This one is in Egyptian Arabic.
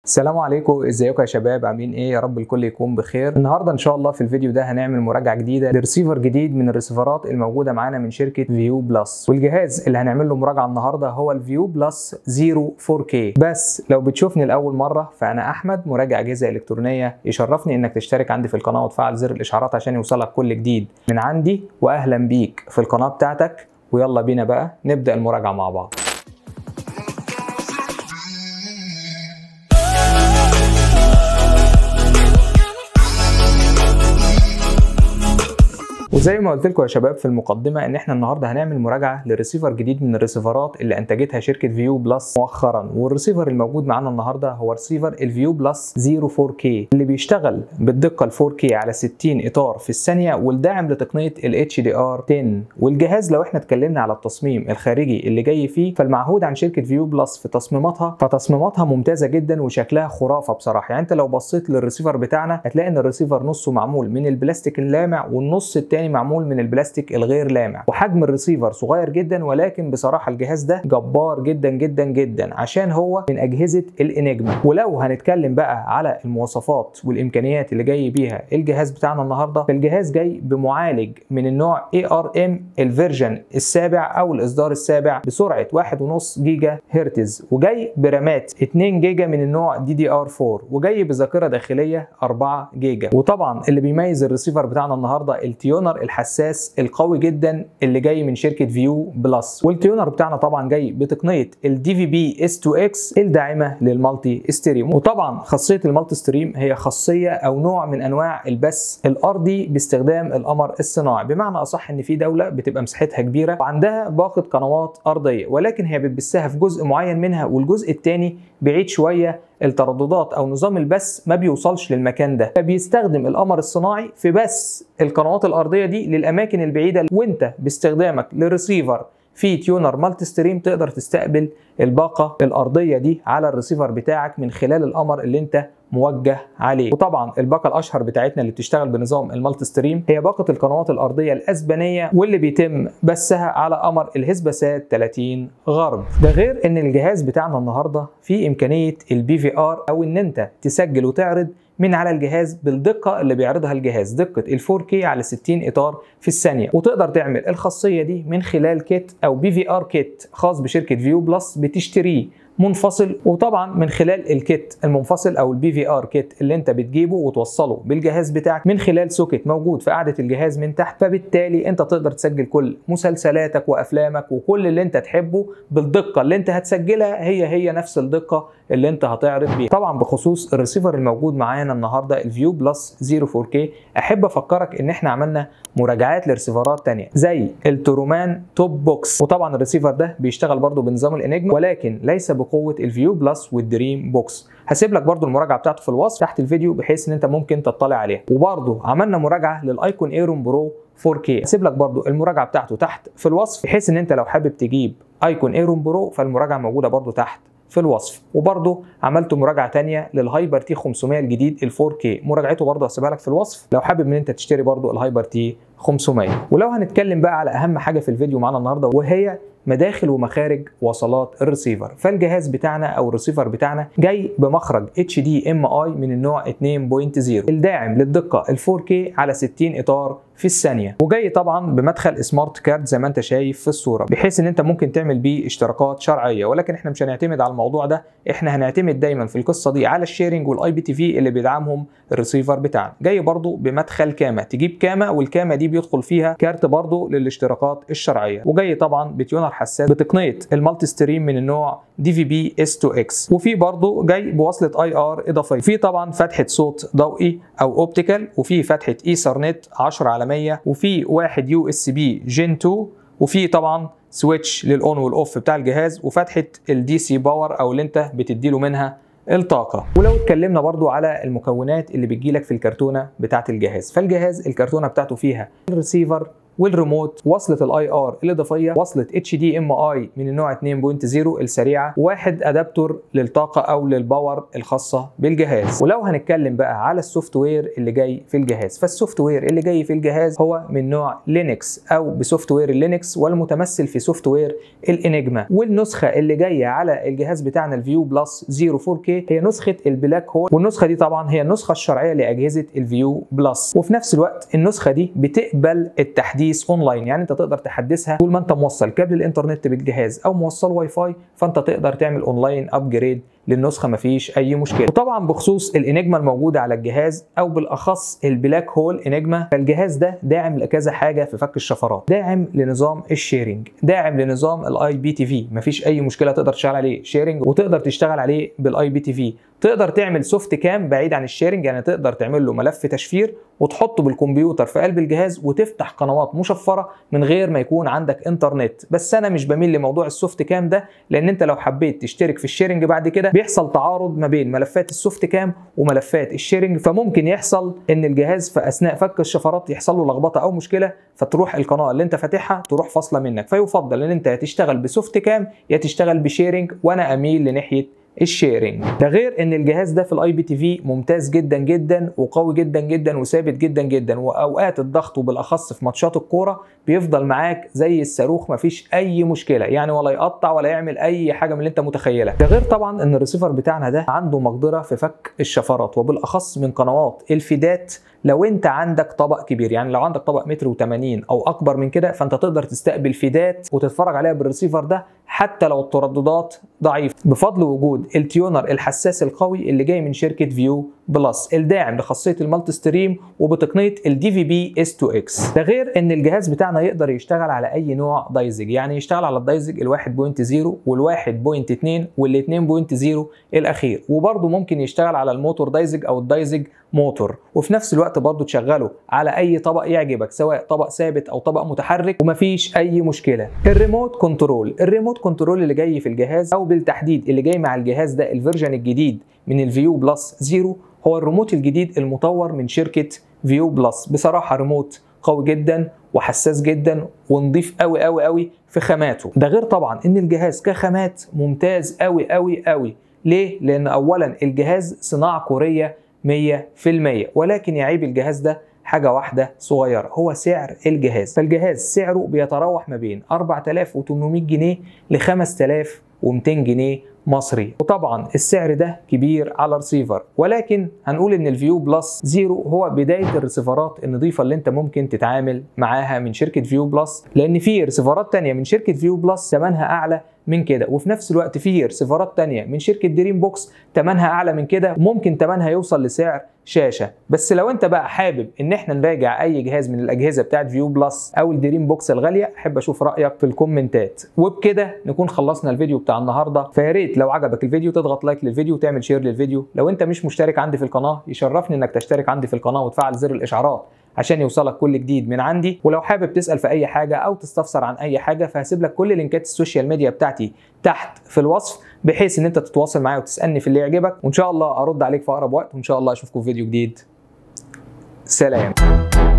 السلام عليكم ازيكم يا شباب عاملين ايه يا رب الكل يكون بخير النهارده ان شاء الله في الفيديو ده هنعمل مراجعه جديده لريسيفر جديد من الريسيفرات الموجوده معانا من شركه فيو بلس والجهاز اللي هنعمل له مراجعه النهارده هو الفيو بلس 0 4K بس لو بتشوفني لاول مره فانا احمد مراجع اجهزه الكترونيه يشرفني انك تشترك عندي في القناه وتفعل زر الاشعارات عشان يوصلك كل جديد من عندي واهلا بيك في القناه بتاعتك ويلا بينا بقى نبدا المراجعه مع بعض وزي ما قلت لكم يا شباب في المقدمه ان احنا النهارده هنعمل مراجعه لريسيفر جديد من الريسيفرات اللي انتجتها شركه فيو بلس مؤخرا والريسيفر الموجود معانا النهارده هو ريسيفر الفيو بلس 0 4K اللي بيشتغل بالدقه ال 4K على 60 اطار في الثانيه والداعم لتقنيه ال HDR 10 والجهاز لو احنا اتكلمنا على التصميم الخارجي اللي جاي فيه فالمعهود عن شركه فيو بلس في تصميماتها فتصميماتها ممتازه جدا وشكلها خرافه بصراحه يعني انت لو بصيت للريسيفر بتاعنا هتلاقي ان الريسيفر نصه معمول من البلاستيك اللامع والنص الثاني معمول من البلاستيك الغير لامع وحجم الريسيفر صغير جدا ولكن بصراحه الجهاز ده جبار جدا جدا جدا عشان هو من اجهزه الانجما ولو هنتكلم بقى على المواصفات والامكانيات اللي جاي بيها الجهاز بتاعنا النهارده فالجهاز جاي بمعالج من النوع ARM الفيرجن السابع او الاصدار السابع بسرعه 1.5 جيجا هرتز وجاي برامات 2 جيجا من النوع DDR4 وجاي بذاكره داخليه 4 جيجا وطبعا اللي بيميز الريسيفر بتاعنا النهارده التيونر الحساس القوي جدا اللي جاي من شركه فيو بلس والتيونر بتاعنا طبعا جاي بتقنيه الدي في بي اس 2 اكس الداعمه للمالتي ستريم وطبعا خاصيه المالتي ستريم هي خاصيه او نوع من انواع البث الارضي باستخدام القمر الصناعي بمعنى اصح ان في دوله بتبقى مساحتها كبيره وعندها باقه قنوات ارضيه ولكن هي بتبثها في جزء معين منها والجزء الثاني بعيد شويه الترددات او نظام البث ما بيوصلش للمكان ده فبيستخدم القمر الصناعي في بث القنوات الارضيه دي للاماكن البعيده وانت باستخدامك لريسيفر في تيونر مالتي ستريم تقدر تستقبل الباقه الارضيه دي على الريسيفر بتاعك من خلال القمر اللي انت موجه عليه وطبعا الباقه الاشهر بتاعتنا اللي بتشتغل بنظام المالتي ستريم هي باقه القنوات الارضيه الاسبانيه واللي بيتم بثها على قمر الهسبسات 30 غرب ده غير ان الجهاز بتاعنا النهارده فيه امكانيه البي في ار او ان انت تسجل وتعرض من على الجهاز بالدقة اللي بيعرضها الجهاز دقة ال 4K على 60 إطار في الثانية وتقدر تعمل الخاصية دي من خلال كيت أو بي في ار كيت خاص بشركة فيو بلس بتشتريه منفصل وطبعا من خلال الكيت المنفصل او البي في ار كيت اللي انت بتجيبه وتوصله بالجهاز بتاعك من خلال سوكت موجود في قاعده الجهاز من تحت فبالتالي انت تقدر تسجل كل مسلسلاتك وافلامك وكل اللي انت تحبه بالدقه اللي انت هتسجلها هي هي نفس الدقه اللي انت هتعرض بيها طبعا بخصوص الريسيفر الموجود معانا النهارده الفيو بلس 0 4K احب افكرك ان احنا عملنا مراجعات لريسيفرات تانية زي الترومان توب بوكس وطبعا الريسيفر ده بيشتغل برضه بنظام الانجما ولكن ليس بقوه الفيو بلس والدريم بوكس هسيب لك برضو المراجعه بتاعته في الوصف تحت الفيديو بحيث ان انت ممكن تطلع عليها وبرضو عملنا مراجعه للايكون ايرون برو 4K هسيب لك برضو المراجعه بتاعته تحت في الوصف بحيث ان انت لو حابب تجيب ايكون ايرون برو فالمراجعه موجوده برضو تحت في الوصف وبرضه عملت مراجعه تانية للهايبر تي 500 الجديد ال 4K مراجعته برضه هسيبها لك في الوصف لو حابب ان انت تشتري برضه الهايبر تي 500 ولو هنتكلم بقى على اهم حاجه في الفيديو معانا النهارده وهي مداخل ومخارج وصلات الريسيفر فالجهاز بتاعنا او الريسيفر بتاعنا جاي بمخرج اتش دي ام اي من النوع 2.0 الداعم للدقه ال 4K على 60 اطار في الثانيه وجاي طبعا بمدخل سمارت كارد زي ما انت شايف في الصوره بحيث ان انت ممكن تعمل بيه اشتراكات شرعيه ولكن احنا مش هنعتمد على الموضوع ده احنا هنعتمد دايما في القصه دي على الشيرنج والاي بي تي في اللي بيدعمهم الريسيفر بتاعنا جاي برضو بمدخل كامه تجيب كامه والكامه دي بيدخل فيها كارت برضو للاشتراكات الشرعيه وجاي طبعا بتيونر حساس بتقنيه المالتي ستريم من النوع دي في بي اس 2 اكس وفي برضو جاي بوصله اي ار اضافيه في طبعا فتحه صوت ضوئي او اوبتيكال وفي فتحه ايثرنت 10 على 100 وفي واحد يو اس بي جين 2 وفي طبعا سويتش للاون والاوف بتاع الجهاز وفتحه الدي سي باور او اللي انت بتديله منها الطاقة ولو اتكلمنا برضو على المكونات اللي بتجيلك في الكرتونة بتاعة الجهاز فالجهاز الكرتونة بتاعته فيها الريسيفر والريموت وصله الاي ار الاضافيه وصله اتش دي ام اي من النوع 2.0 السريعه واحد ادابتور للطاقه او للباور الخاصه بالجهاز ولو هنتكلم بقى على السوفت وير اللي جاي في الجهاز فالسوفت وير اللي جاي في الجهاز هو من نوع لينكس او بسوفت وير لينكس والمتمثل في سوفت وير الانجما والنسخه اللي جايه على الجهاز بتاعنا الفيو بلس 04K هي نسخه البلاك هول والنسخه دي طبعا هي النسخه الشرعيه لاجهزه الفيو بلس وفي نفس الوقت النسخه دي بتقبل التحديث اونلاين يعني انت تقدر تحدثها طول ما انت موصل كابل الانترنت بالجهاز او موصل واي فاي فانت تقدر تعمل اونلاين ابجريد للنسخه مفيش اي مشكله وطبعا بخصوص الانجما الموجوده على الجهاز او بالاخص البلاك هول انجما فالجهاز ده داعم لكذا حاجه في فك الشفرات داعم لنظام الشيرنج داعم لنظام الاي بي تي في مفيش اي مشكله تقدر تشتغل عليه شيرنج وتقدر تشتغل عليه بالاي بي تي في تقدر تعمل سوفت كام بعيد عن الشيرنج يعني تقدر تعمل له ملف تشفير وتحطه بالكمبيوتر في قلب الجهاز وتفتح قنوات مشفره من غير ما يكون عندك انترنت بس انا مش بميل لموضوع السوفت كام ده لان انت لو حبيت تشترك في الشيرنج بعد كده بيحصل تعارض ما بين ملفات السوفت كام وملفات الشيرنج فممكن يحصل ان الجهاز في اثناء فك الشفرات يحصل له لخبطه او مشكله فتروح القناه اللي انت فاتحها تروح فاصله منك فيفضل ان انت يا تشتغل بسوفت كام يا تشتغل بشيرنج وانا اميل لناحيه الشيرنج ده غير ان الجهاز ده في الاي بي تي في ممتاز جدا جدا وقوي جدا جدا وثابت جدا جدا واوقات الضغط وبالاخص في ماتشات الكوره بيفضل معاك زي الصاروخ مفيش اي مشكله يعني ولا يقطع ولا يعمل اي حاجه من اللي انت متخيلها ده غير طبعا ان الريسيفر بتاعنا ده عنده مقدره في فك الشفرات وبالاخص من قنوات الفيدات لو انت عندك طبق كبير يعني لو عندك طبق متر و80 او اكبر من كده فانت تقدر تستقبل فيدات وتتفرج عليها بالريسيفر ده حتى لو الترددات ضعيفه بفضل وجود التيونر الحساس القوي اللي جاي من شركه فيو بلس الداعم لخاصيه المالتي ستريم وبتقنيه الدي في بي اس 2 اكس ده غير ان الجهاز بتاعنا يقدر يشتغل على اي نوع دايزج يعني يشتغل على الدايزج ال 1.0 وال 1.2 وال 2.0 الاخير وبرضه ممكن يشتغل على الموتور دايزج او الدايزج موتور وفي نفس الوقت برضه تشغله على اي طبق يعجبك سواء طبق ثابت او طبق متحرك ومفيش اي مشكله الريموت كنترول الريموت كنترول اللي جاي في الجهاز او بالتحديد اللي جاي مع الجهاز ده الفيرجن الجديد من الفيو بلس زيرو هو الريموت الجديد المطور من شركه فيو بلس بصراحه ريموت قوي جدا وحساس جدا ونضيف قوي قوي قوي في خاماته ده غير طبعا ان الجهاز كخامات ممتاز قوي قوي قوي ليه لان اولا الجهاز صناعه كوريه 100% ولكن يعيب الجهاز ده حاجة واحدة صغيرة هو سعر الجهاز فالجهاز سعره بيتراوح ما بين 4800 جنيه ل 5200 جنيه مصري وطبعا السعر ده كبير على رسيفر ولكن هنقول ان الفيو بلس زيرو هو بدايه الرسيفرات النظيفه اللي انت ممكن تتعامل معاها من شركه فيو بلس لان في رسيفرات تانية من شركه فيو بلس ثمنها اعلى من كده وفي نفس الوقت في رسيفرات تانية من شركه دريم بوكس ثمنها اعلى من كده وممكن ثمنها يوصل لسعر شاشه بس لو انت بقى حابب ان احنا نراجع اي جهاز من الاجهزه بتاعت فيو بلس او الدريم بوكس الغاليه احب اشوف رايك في الكومنتات وبكده نكون خلصنا الفيديو بتاع النهارده فيا ريت لو عجبك الفيديو تضغط لايك للفيديو وتعمل شير للفيديو لو انت مش مشترك عندي في القناه يشرفني انك تشترك عندي في القناه وتفعل زر الاشعارات عشان يوصلك كل جديد من عندي ولو حابب تسال في اي حاجه او تستفسر عن اي حاجه فهسيب لك كل لينكات السوشيال ميديا بتاعتي تحت في الوصف بحيث ان انت تتواصل معايا وتسالني في اللي يعجبك وان شاء الله ارد عليك في اقرب وقت وان شاء الله اشوفكم في فيديو جديد سلام